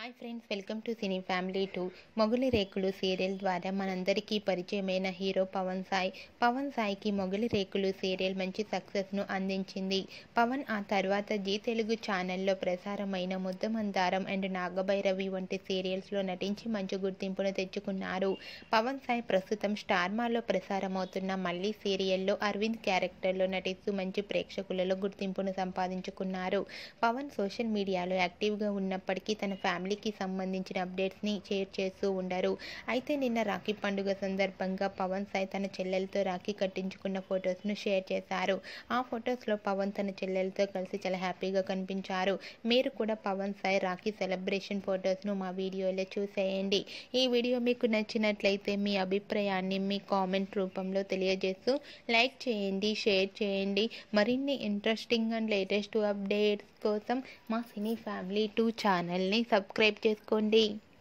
hi friends welcome to cine family to Mogali Rekulu serial ద్వారా మనందరికీ పరిచయమైన హీరో పవన్ సాయి పవన్ సాయికి మొగలి రేకులు సీరియల్ మంచి సక్సెస్ను అందించింది పవన్ ఆ తర్వాత జీ తెలుగు ఛానల్లో ప్రసారమైన ముద్దమందారం అండ్ నాగభైరవి వంటి సీరియల్స్లో నటించి మంచి గుర్తింపును తెచ్చుకున్నారు పవన్ సాయి ప్రస్తుతం స్టార్మాలో ప్రసారమవుతున్న మళ్ళీ సీరియల్లో అరవింద్ క్యారెక్టర్లో నటిస్తూ మంచి ప్రేక్షకులలో గుర్తింపును సంపాదించుకున్నారు పవన్ సోషల్ మీడియాలో యాక్టివ్గా ఉన్నప్పటికీ తన ఫ్యామిలీకి సంబంధించిన అప్డేట్స్ని షేర్ చేస్తూ ఉండరు అయితే నిన్న రాఖీ పండుగ సందర్భంగా పవన్ సాయి తన చెల్లెలతో రాఖీ కట్టించుకున్న ఫొటోస్ను షేర్ చేశారు ఆ ఫొటోస్లో పవన్ తన చెల్లెలతో కలిసి చాలా హ్యాపీగా కనిపించారు మీరు కూడా పవన్ సాయి రాఖీ సెలబ్రేషన్ ఫొటోస్ను మా వీడియోలో చూసేయండి ఈ వీడియో మీకు నచ్చినట్లయితే మీ అభిప్రాయాన్ని మీ కామెంట్ రూపంలో తెలియజేస్తూ లైక్ చేయండి షేర్ చేయండి మరిన్ని ఇంట్రెస్టింగ్ అండ్ లేటెస్ట్ అప్డేట్స్ కోసం మా సినీ ఫ్యామిలీ టూ ఛానల్ని సబ్స్క్రైబ్ చేసుకోండి